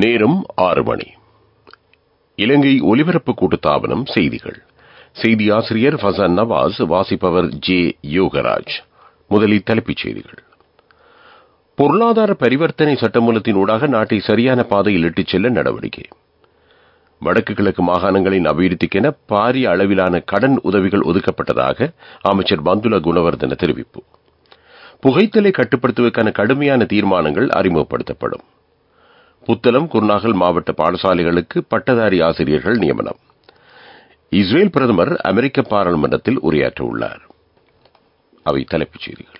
நேரம் ஆறு மணி இலங்கை ஒலிபரப்பு கூட்டுத்தாபனம் செய்திகள் செய்தி ஆசிரியர் ஃபசான் நவாஸ் வாசிப்பவர் ஜே யோகராஜ் முதலில் தலைப்புச் செய்திகள் பொருளாதார பரிவர்த்தனை சட்டமூலத்தின் ஊடாக நாட்டை சரியான பாதையில் இட்டுச் செல்ல நடவடிக்கை வடக்கு கிழக்கு மாகாணங்களின் அபிவிருத்திக்கென பாரிய அளவிலான கடன் உதவிகள் ஒதுக்கப்பட்டதாக அமைச்சர் பந்துல குணவர்தன தெரிவிப்பு புகைத்தலை கட்டுப்படுத்துவதற்கான கடுமையான தீர்மானங்கள் அறிமுகப்படுத்தப்படும் புத்தளம் குருநாகல் மாவட்ட பாடசாலைகளுக்கு பட்டதாரி ஆசிரியர்கள் நியமனம் இஸ்ரேல் பிரதமர் அமெரிக்க பாராளுமன்றத்தில் உரையாற்ற உள்ளார் அவை தலைப்புச் செய்திகள்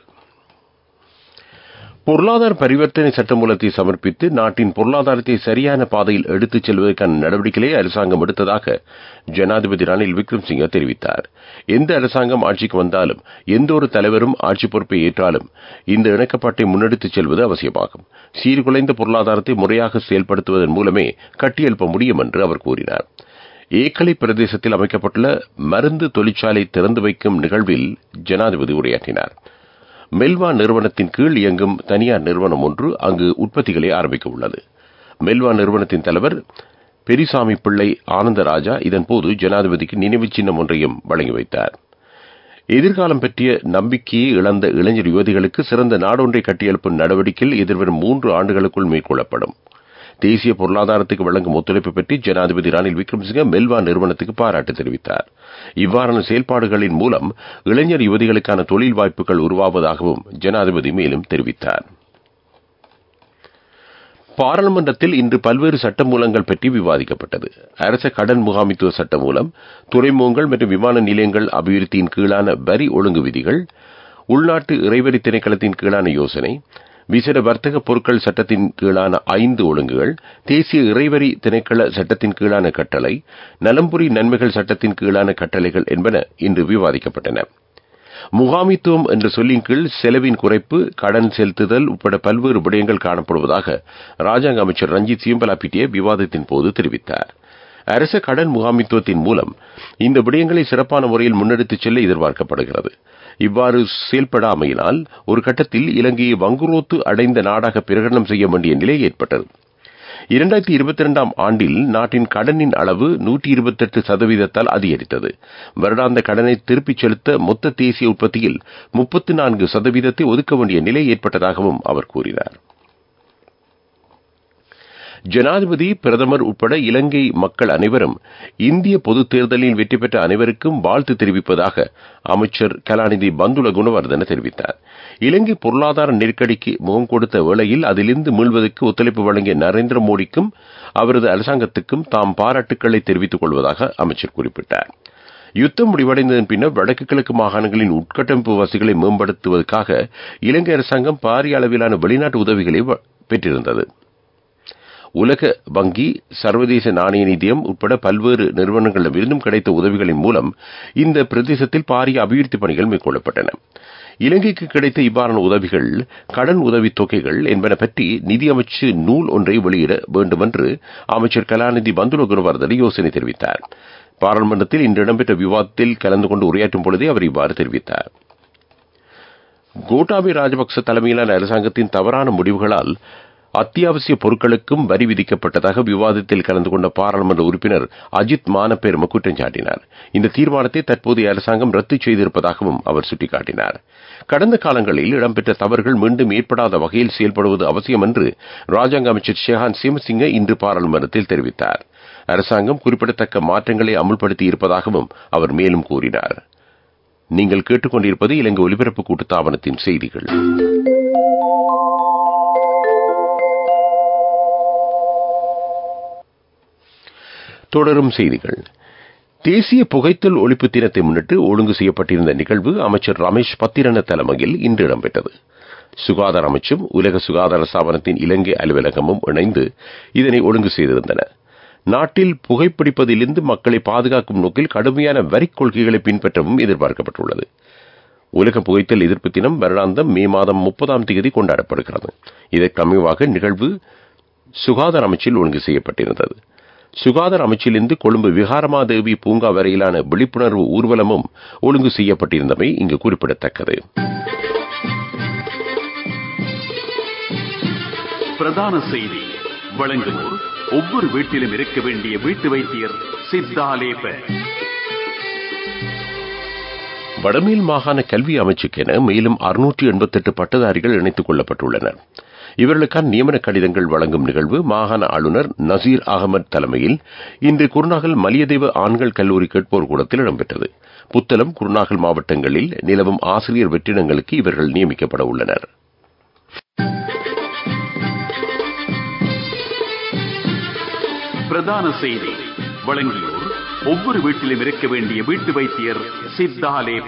பொருளாதார பரிவர்த்தனை சட்டமூலத்தை சமர்ப்பித்து நாட்டின் பொருளாதாரத்தை சரியான பாதையில் எடுத்துச் செல்வதற்கான நடவடிக்கைகளை அரசாங்கம் எடுத்ததாக ஜனாதிபதி ரணில் விக்ரம்சிங்க தெரிவித்தார் எந்த அரசாங்கம் ஆட்சிக்கு வந்தாலும் எந்த ஒரு தலைவரும் ஆட்சி பொறுப்பை ஏற்றாலும் இந்த இணக்கப்பாட்டை முன்னெடுத்துச் செல்வது அவசியமாகும் சீர்குலைந்த பொருளாதாரத்தை முறையாக செயல்படுத்துவதன் மூலமே கட்டியெழுப்ப முடியும் என்று அவர் கூறினார் ஏக்கலை பிரதேசத்தில் அமைக்கப்பட்டுள்ள மருந்து தொழிற்சாலை திறந்து வைக்கும் நிகழ்வில் ஜனாதிபதி உரையாற்றினார் மெல்வா நிறுவனத்தின் கீழ் இயங்கும் தனியார் நிறுவனம் ஒன்று அங்கு உற்பத்திகளை ஆரம்பிக்க உள்ளது மெல்வா நிறுவனத்தின் தலைவர் பெரிசாமி பிள்ளை ஆனந்தராஜா இதன்போது ஜனாதிபதிக்கு நினைவு சின்னம் ஒன்றையும் வழங்கி வைத்தார் எதிர்காலம் பற்றிய நம்பிக்கையை இழந்த இளைஞர் யுவதிகளுக்கு சிறந்த நாடொன்றை கட்டியெழுப்பும் நடவடிக்கையில் எதிர்வரும் மூன்று ஆண்டுகளுக்குள் மேற்கொள்ளப்படும் தேசிய பொருளாதாரத்துக்கு வழங்கும் ஒத்துழைப்பு பற்றி ஜனாதிபதி ரணில் விக்ரமசிங்க மெல்வா நிறுவனத்துக்கு பாராட்டு தெரிவித்தார் இவ்வாறான செயல்பாடுகளின் மூலம் இளைஞர் யுவதிகளுக்கான தொழில் வாய்ப்புகள் உருவாவதாகவும் ஜனாதிபதி மேலும் தெரிவித்தார் பாராளுமன்றத்தில் இன்று பல்வேறு சட்ட மூலங்கள் பற்றி விவாதிக்கப்பட்டது அரச கடன் முகாமித்துவ சட்டம் மூலம் துறைமுகங்கள் மற்றும் விமான நிலையங்கள் அபிவிருத்தியின் கீழான வரி ஒழுங்கு விதிகள் உள்நாட்டு இறைவரி திணைக்களத்தின் கீழான யோசனை விசேட வர்த்தக பொருட்கள் சட்டத்தின் கீழான ஐந்து ஒழுங்குகள் தேசிய இறைவரி திணைக்கள சட்டத்தின் கீழான கட்டளை நலம்புரி நன்மைகள் சட்டத்தின் கீழான கட்டளைகள் என்பன இன்று விவாதிக்கப்பட்டன முகாமித்துவம் என்ற சொல்லின் கீழ் செலவின் குறைப்பு கடன் செலுத்துதல் உட்பட பல்வேறு விடயங்கள் காணப்படுவதாக ராஜாங்க அமைச்சர் ரஞ்சித் சியம்பலாபிட்டிய விவாதத்தின் போது தெரிவித்தார் அரச கடன் முகாமித்துவத்தின் மூலம் இந்த விடயங்களை சிறப்பான முறையில் முன்னெடுத்துச் செல்ல எதிர்பார்க்கப்படுகிறது இவ்வாறு செயல்படாமையினால் ஒரு கட்டத்தில் இலங்கையை வங்குரோத்து அடைந்த நாடாக பிரகடனம் செய்ய வேண்டிய நிலை ஏற்பட்டது இரண்டாயிரத்தி இருபத்தி இரண்டாம் ஆண்டில் நாட்டின் கடனின் அளவு நூற்றி இருபத்தெட்டு சதவீதத்தால் அதிகரித்தது வருடாந்த கடனை திருப்பிச் செலுத்த மொத்த தேசிய உற்பத்தியில் முப்பத்தி நான்கு சதவீதத்தை ஒதுக்க வேண்டிய நிலை ஏற்பட்டதாகவும் அவர் கூறினார் ஜனாதிபதி பிரதமர் உட்பட இலங்கை மக்கள் அனைவரும் இந்திய பொதுத் தேர்தலில் வெற்றி பெற்ற அனைவருக்கும் வாழ்த்து தெரிவிப்பதாக அமைச்சர் கலாநிதி பந்துல குணவர்தன தெரிவித்தார் இலங்கை பொருளாதார நெருக்கடிக்கு முகம் கொடுத்த வேளையில் அதிலிருந்து மீள்வதற்கு ஒத்துழைப்பு வழங்கிய நரேந்திர மோடிக்கும் அவரது அரசாங்கத்துக்கும் தாம் பாராட்டுக்களை தெரிவித்துக் கொள்வதாக அமைச்சர் குறிப்பிட்டார் யுத்தம் முடிவடைந்ததன் பின்னர் வடக்கு கிழக்கு மாகாணங்களின் உட்கட்டமைப்பு வசதிகளை மேம்படுத்துவதற்காக இலங்கை அரசாங்கம் பாரிய அளவிலான வெளிநாட்டு உதவிகளை பெற்றிருந்தது உலக வங்கி சர்வதேச நாணய நிதியம் உட்பட பல்வேறு நிறுவனங்களிடமிருந்தும் கிடைத்த உதவிகளின் மூலம் இந்த பிரதேசத்தில் பாரிய அபிவிருத்தி பணிகள் மேற்கொள்ளப்பட்டன இலங்கைக்கு கிடைத்த இவ்வாறான உதவிகள் கடன் உதவித் தொகைகள் என்பன பற்றி நிதியமைச்சு நூல் ஒன்றை வெளியிட வேண்டும் என்று அமைச்சர் கலாநிதி பந்துல குருவர்தன் யோசனை தெரிவித்தார் பாராளுமன்றத்தில் இன்று இடம்பெற்ற விவாதத்தில் கலந்து கொண்டு உரையாற்றும் பொழுதே அவர் இவ்வாறு தெரிவித்தார் கோட்டாபி ராஜபக்ச தலைமையிலான அரசாங்கத்தின் தவறான முடிவுகளால் அத்தியாவசிய பொருட்களுக்கும் வரி விதிக்கப்பட்டதாக விவாதத்தில் கலந்து கொண்ட பாராளுமன்ற உறுப்பினர் அஜித் மானப்பேர்ம குற்றம் சாட்டினார் இந்த தீர்மானத்தை தற்போதைய அரசாங்கம் ரத்து செய்திருப்பதாகவும் அவர் சுட்டிக்காட்டினார் கடந்த காலங்களில் இடம்பெற்ற தவறுகள் மீண்டும் ஏற்படாத வகையில் செயல்படுவது அவசியம் என்று ராஜாங்க அமைச்சர் ஷெஹான் சிமசிங்க இன்று பாராளுமன்றத்தில் தெரிவித்தார் அரசாங்கம் குறிப்பிடத்தக்க மாற்றங்களை அமுல்படுத்தி இருப்பதாகவும் அவர் மேலும் கூறினார் நீங்கள் கேட்டுக்கொண்டிருப்பது இலங்கை ஒலிபரப்பு கூட்டுத்தாபனத்தின் செய்திகள் தொடரும் செய்திகள் தேசிய புகைத்தல் ஒழிப்பு தினத்தை முன்னிட்டு ஒழுங்கு செய்யப்பட்டிருந்த நிகழ்வு அமைச்சர் ரமேஷ் பத்திரன தலைமையில் இன்று இடம்பெற்றது சுகாதார அமைச்சும் உலக சுகாதார ஸ்தாபனத்தின் இலங்கை அலுவலகமும் இணைந்து இதனை ஒழுங்கு செய்திருந்தன நாட்டில் புகைப்பிடிப்பதிலிருந்து மக்களை பாதுகாக்கும் நோக்கில் கடுமையான வரிக் கொள்கைகளை பின்பற்றவும் எதிர்பார்க்கப்பட்டுள்ளது உலக புகைத்தல் எதிர்ப்பு தினம் வருடாந்தம் மே மாதம் முப்பதாம் தேதி கொண்டாடப்படுகிறது இதற்கு அமைவாக நிகழ்வு சுகாதார அமைச்சில் ஒழுங்கு செய்யப்பட்டிருந்தது சுகாதார அமைச்சிலிருந்து கொழும்பு விகாரமாதேவி பூங்கா வரையிலான விழிப்புணர்வு ஊர்வலமும் ஒழுங்கு செய்யப்பட்டிருந்தமை இங்கு குறிப்பிடத்தக்கது பிரதான செய்தி வழங்குவோர் ஒவ்வொரு வீட்டிலும் இருக்க வேண்டிய வீட்டு வைத்தியர் சித்தாலேப வடமேல் மாகாண கல்வி அமைச்சுக்கென மேலும் அறுநூற்றி எண்பத்தெட்டு பட்டதாரிகள் இணைத்துக் கொள்ளப்பட்டுள்ளனர் இவர்களுக்கான நியமன கடிதங்கள் வழங்கும் நிகழ்வு மாகாண ஆளுநர் நசீர் அகமது தலைமையில் இன்று குருநாகல் மலியதேவ ஆண்கள் கல்லூரி கேட்போர் கூடத்தில் இடம்பெற்றது புத்தளம் குருநாகல் மாவட்டங்களில் நிலவும் ஆசிரியர் வெற்றிடங்களுக்கு இவர்கள் நியமிக்கப்பட உள்ளனர் பிரதான செய்தி வழங்கியோர் ஒவ்வொரு வீட்டிலும் இருக்க வேண்டிய வீட்டு வைத்தியர் சித்தாலேப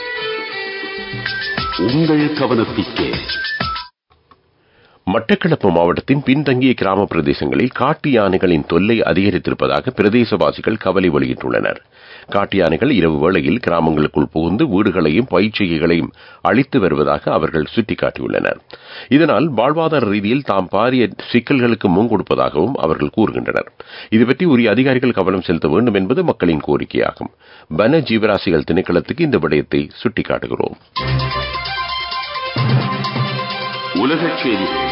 உங்கள் கவனத்திற்கு மட்டக்களப்பு மாவட்டத்தின் பின்தங்கிய கிராம பிரதேசங்களில் காட்டு யானைகளின் தொல்லை அதிகரித்திருப்பதாக பிரதேசவாசிகள் கவலை வெளியிட்டுள்ளனர் காட்டு யானைகள் இரவு வேளையில் கிராமங்களுக்குள் புகுந்து வீடுகளையும் பயிற்சிகைகளையும் அழித்து வருவதாக அவர்கள் சுட்டிக்காட்டியுள்ளனர் இதனால் வாழ்வாதார ரீதியில் தாம் பாரிய சிக்கல்களுக்கு முன் கொடுப்பதாகவும் அவர்கள் கூறுகின்றனர் இதுபற்றி உரிய அதிகாரிகள் கவனம் செலுத்த வேண்டும் என்பது மக்களின் கோரிக்கையாகும் வன ஜீவராசிகள் திணைக்களத்துக்கு இந்த விடயத்தை சுட்டிக்காட்டுகிறோம் உலகச் செய்திகள்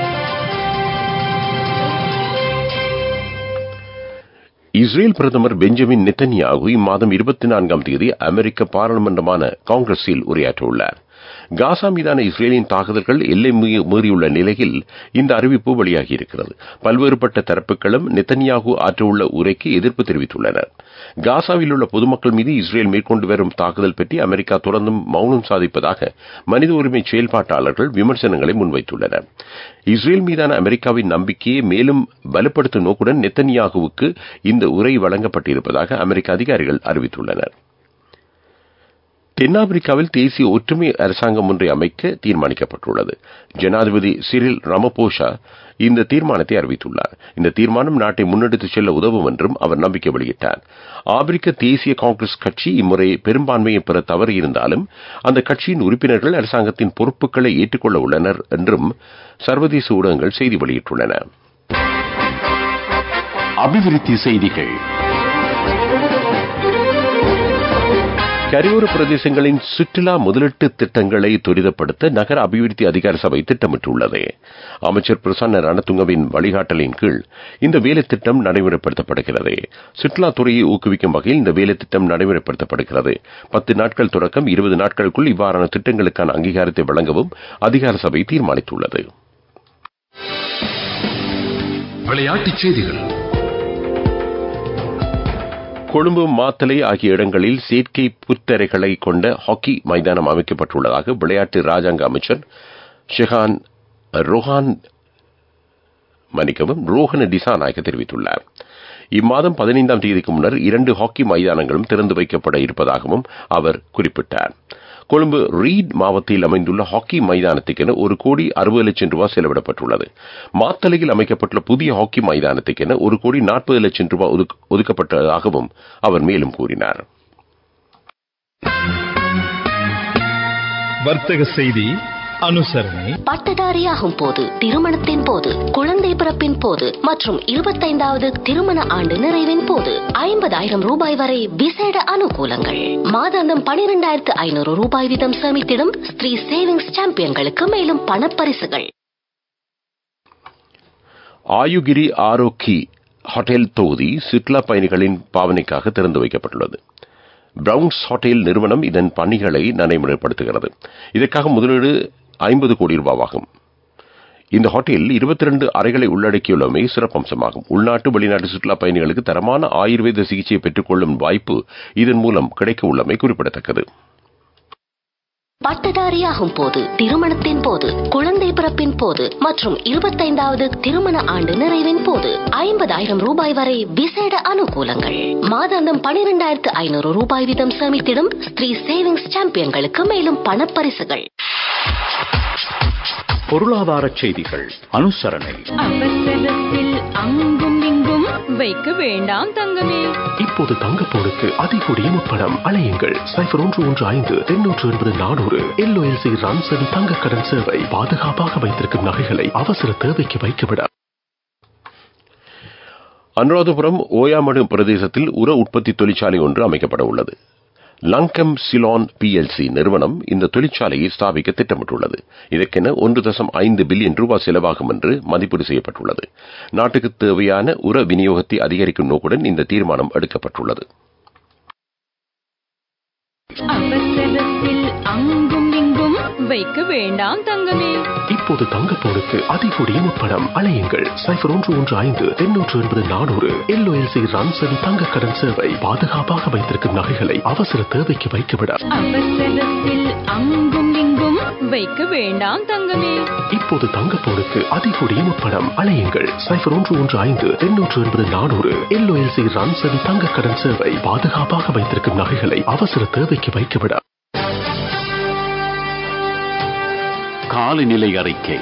இஸ்ரேல் பிரதமர் பெஞ்சமின் நெத்தன்யாகு இம்மாதம் இருபத்தி நான்காம் தேதி அமெரிக்க பாராளுமன்றமான காங்கிரஸில் உரையாற்றவுள்ளார் காசா மீதான இஸ்ரேலின் தாக்குதல்கள் எல்லை மீறியுள்ள நிலையில் இந்த அறிவிப்பு வெளியாகியிருக்கிறது பல்வேறுபட்ட தரப்புகளும் நெத்தன்யாகு ஆற்றவுள்ள உரைக்கு எதிர்ப்பு தெரிவித்துள்ளனர் காசாவில் உள்ள பொதுமக்கள் மீது இஸ்ரேல் மேற்கொண்டு வரும் தாக்குதல் பற்றி அமெரிக்கா தொடர்ந்தும் மௌனம் சாதிப்பதாக மனித உரிமை செயல்பாட்டாளர்கள் விமர்சனங்களை முன்வைத்துள்ளனர் இஸ்ரேல் மீதான அமெரிக்காவின் நம்பிக்கையை மேலும் வலுப்படுத்தும் நோக்குடன் நெத்தன்யாகுவுக்கு இந்த உரை வழங்கப்பட்டிருப்பதாக அமெரிக்க அதிகாரிகள் அறிவித்துள்ளனர் தென்னாப்பிரிக்காவில் தேசிய ஒற்றுமை அரசாங்கம் ஒன்றை அமைக்க தீர்மானிக்கப்பட்டுள்ளது ஜனாதிபதி சிரில் ரமபோஷா இந்த தீர்மானத்தை அறிவித்துள்ளார் இந்த தீர்மானம் நாட்டை முன்னெடுத்துச் செல்ல உதவும் என்றும் அவர் நம்பிக்கை வெளியிட்டார் ஆப்பிரிக்க தேசிய காங்கிரஸ் கட்சி இம்முறை பெரும்பான்மையை பெற தவறியிருந்தாலும் அந்த கட்சியின் உறுப்பினர்கள் அரசாங்கத்தின் பொறுப்புகளை ஏற்றுக்கொள்ள உள்ளனர் என்றும் சர்வதேச ஊடகங்கள் செய்தி வெளியிட்டுள்ளன அபிவிருத்தி செய்திகள் கரையோர பிரதேசங்களின் சுற்றுலா முதலீட்டு திட்டங்களை துரிதப்படுத்த நகர அபிவிருத்தி அதிகார சபை திட்டமிட்டுள்ளது அமைச்சர் பிரசன்ன ரணதுங்கவின் வழிகாட்டலின் கீழ் இந்த வேலை திட்டம் நடைமுறைப்படுத்தப்படுகிறது சுற்றுலாத்துறையை ஊக்குவிக்கும் வகையில் இந்த வேலை திட்டம் நடைமுறைப்படுத்தப்படுகிறது பத்து நாட்கள் தொடக்கம் இருபது நாட்களுக்குள் இவ்வாறான திட்டங்களுக்கான அங்கீகாரத்தை வழங்கவும் அதிகார சபை தீர்மானித்துள்ளது விளையாட்டுச் செய்திகள் கொழும்பு மாத்தலை ஆகிய இடங்களில் செயற்கை புத்தரைகளை கொண்ட ஹாக்கி மைதானம் அமைக்கப்பட்டுள்ளதாக விளையாட்டு ராஜாங்க அமைச்சர் ஷெஹான் ரோஹான் மன்னிக்கவும் ரோஹன டிசாநாயக தெரிவித்துள்ளார் இம்மாதம் பதினைந்தாம் தேதிக்கு முன்னர் இரண்டு ஹாக்கி மைதானங்களும் திறந்து வைக்கப்பட இருப்பதாகவும் அவர் குறிப்பிட்டார் கொழும்பு ரீட் மாவட்டத்தில் அமைந்துள்ள ஹாக்கி மைதானத்துக்கென ஒரு கோடி அறுபது லட்சம் ரூபாய் செலவிடப்பட்டுள்ளது மாத்தலையில் அமைக்கப்பட்டுள்ள புதிய ஹாக்கி மைதானத்துக்கென ஒரு கோடி நாற்பது லட்சம் ரூபாய் ஒதுக்கப்பட்டதாகவும் அவர் மேலும் கூறினார் வர்த்தக செய்தி அனுசரணை பட்டதாரியாகும் போது திருமணத்தின் போது குழந்தை பிறப்பின் போது மற்றும் இருபத்தைந்தாவது திருமண ஆண்டு நிறைவின் போது ஐம்பதாயிரம் ரூபாய் வரை விசேட அனுகூலங்கள் மாதாந்தம் பனிரெண்டாயிரத்து ஐநூறு ரூபாய் வீதம் சேமித்திடும் ஸ்ரீ சேவிங்ஸ் சாம்பியன்களுக்கு மேலும் பணப்பரிசுகள் ஆயுகிரி ஆரோக்கி ஹோட்டல் தொகுதி சுற்றுலா பயணிகளின் பாவனைக்காக திறந்து வைக்கப்பட்டுள்ளது பிரவுன்ஸ் ஹோட்டல் நிறுவனம் இதன் பணிகளை நடைமுறைப்படுத்துகிறது இதற்காக முதலீடு ஐம்பது கோடி ரூபாவாகும் இந்த ஹோட்டல் இருபத்தி ரெண்டு அறைகளை உள்ளடக்கியுள்ளமை சிறப்பம்சமாகும் உள்நாட்டு வெளிநாட்டு சுற்றுலா பயணிகளுக்கு தரமான ஆயுர்வேத சிகிச்சையை பெற்றுக்கொள்ளும் வாய்ப்பு இதன் மூலம் கிடைக்க உள்ளமை குறிப்பிடத்தக்கது பட்டதாரியாகும் போது திருமணத்தின் போது குழந்தை பிறப்பின் போது மற்றும் இருபத்தைந்தாவது திருமண ஆண்டு நிறைவின் போது ஐம்பதாயிரம் ரூபாய் வரை விசேட அனுகூலங்கள் மாதாந்தம் பனிரெண்டாயிரத்து ஐநூறு ரூபாய் வீதம் சேமித்திடும் ஸ்ரீ சேவிங்ஸ் சாம்பியன்களுக்கு மேலும் பணப்பரிசுகள் பொருளாதார செய்திகள் அனுசரணை அவசரத்தில் அங்கும் இங்கும் வைக்க வேண்டாம் தங்கமே இப்போது தங்கப்போருக்கு அதிகூடிய முப்படம் அலையுங்கள் சைபர் ஒன்று ஒன்று ஐந்து எண்ணூற்று எண்பது நானூறு எல்ஓஎல்சி ரன்சன் தங்க கடன் சேவை பாதுகாப்பாக வைத்திருக்கும் நகைகளை அவசர தேவைக்கு வைக்கவிட அனுராதபுரம் ஓயாமடு பிரதேசத்தில் உர உற்பத்தி தொழிற்சாலை ஒன்று அமைக்கப்பட உள்ளது லங்கம் சிலான் பிஎல்சி நிறுவனம் இந்த தொழிற்சாலையை ஸ்தாபிக்க திட்டமிட்டுள்ளது இதற்கென ஒன்று தசம் ஐந்து பில்லியன் ரூபாய் செலவாகும் என்று மதிப்பீடு செய்யப்பட்டுள்ளது நாட்டுக்கு தேவையான உர விநியோகத்தை அதிகரிக்கும் நோக்குடன் இந்த தீர்மானம் எடுக்கப்பட்டுள்ளது அவசரத்தில் அங்கும் இங்கும் வைக்க வேண்டாம் தங்கமே இப்போது தங்கப்போருக்கு அதிகூடிய முப்படம் அலையுங்கள் சைபர் ஒன்று ஒன்று ஐந்து எண்ணூற்று எண்பது நானூறு எல்ஓஎல்சி ரன்சன் தங்க கடன் சேவை பாதுகாப்பாக வைத்திருக்கும் நகைகளை அவசர தேவைக்கு வைத்துவிட அவசரத்தில் அங்கும் இங்கும் வைக்க வேண்டாம் தங்கமே இப்போது தங்கப்போருக்கு அதிகூடிய முப்படம் அலையுங்கள் சைபர் ஒன்று ஒன்று ஐந்து எண்ணூற்று எண்பது நானூறு எல்ஓஎல்சி ரன்சன் தங்க கடன் சேவை பாதுகாப்பாக வைத்திருக்கும் நகைகளை அவசர தேவைக்கு வைத்துவிட காலநிலை அறிக்கை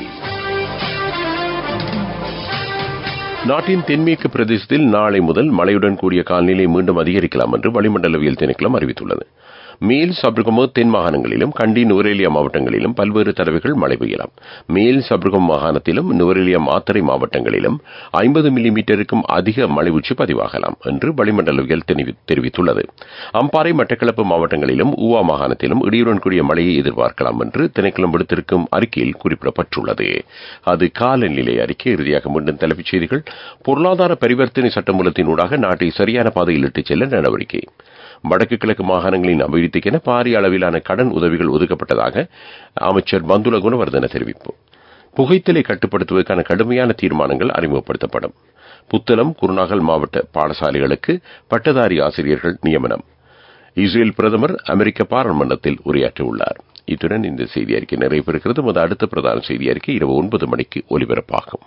நாட்டின் தென்மேற்கு பிரதேசத்தில் நாளை முதல் மழையுடன் கூடிய காலநிலை மீண்டும் அதிகரிக்கலாம் என்று வளிமண்டலவியல் திணைக்களம் அறிவித்துள்ளது மேல் சப்ரகமோ தென் மாகாணங்களிலும் கண்டி நுவரேலியா மாவட்டங்களிலும் பல்வேறு தடவைகள் மழை பெய்யலாம் மேல் சப்ரகம் மாகாணத்திலும் நுவரேலியா மாத்தறை மாவட்டங்களிலும் ஐம்பது மில்லிமீட்டருக்கும் அதிக மழை உச்சி பதிவாகலாம் என்று வளிமண்டலவியல் தெரிவி- தெரிவித்துள்ளது அம்பாறை மட்டக்களப்பு மாவட்டங்களிலும் ஊவா மாகாணத்திலும் இடியுடன் கூடிய மழையை எதிர்பார்க்கலாம் என்று திணைக்களம் விடுத்திருக்கும் அறிக்கையில் குறிப்பிடப்பட்டுள்ளது அது காலநிலை அறிக்கை இறுதியாக மீண்டும் தலைப்புச் செய்திகள் பொருளாதார பரிவர்த்தனை சட்டமூலத்தினூடாக நாட்டை சரியான பாதையில் இட்டுச் செல்ல நடவடிக்கை வடக்கு கிழக்கு மாகாணங்களின் அபிவிருத்திக்கென பாரிய அளவிலான கடன் உதவிகள் ஒதுக்கப்பட்டதாக அமைச்சர் பந்துல குணவர்தன தெரிவிப்பு புகைத்தலை கட்டுப்படுத்துவதற்கான கடுமையான தீர்மானங்கள் அறிமுகப்படுத்தப்படும் புத்தளம் குருநாகல் மாவட்ட பாடசாலைகளுக்கு பட்டதாரி ஆசிரியர்கள் நியமனம் இஸ்ரேல் பிரதமர் அமெரிக்க பாராளுமன்றத்தில் உரையாற்றவுள்ளார் இத்துடன் இந்த செய்தி அறிக்கை நிறைவு பெறுகிறது நமது அடுத்த பிரதான செய்தி அறிக்கை இரவு ஒன்பது மணிக்கு ஒலிபரப்பாகும்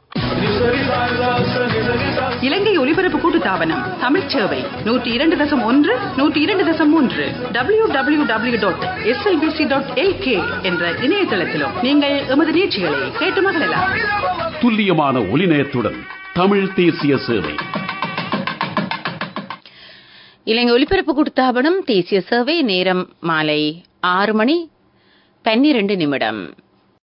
இலங்கை ஒலிபரப்பு கூட்டு தாபனம் தமிழ்ச் சேவை நூற்றி இரண்டு தசம் ஒன்று நூற்றி இரண்டு தசம் மூன்று W W W dot SLBC dot LK என்ற இணையதளத்திலும் நீங்கள் எமது நிகழ்ச்சிகளை கேட்டு மகிழலாம் துல்லியமான ஒலிநயத்துடன் தமிழ் தேசிய சேவை இலங்கை ஒலிபரப்பு கூட்டுத்தாபனம் தேசிய சேவை நேரம் மாலை ஆறு மணி பன்னிரண்டு நிமிடம்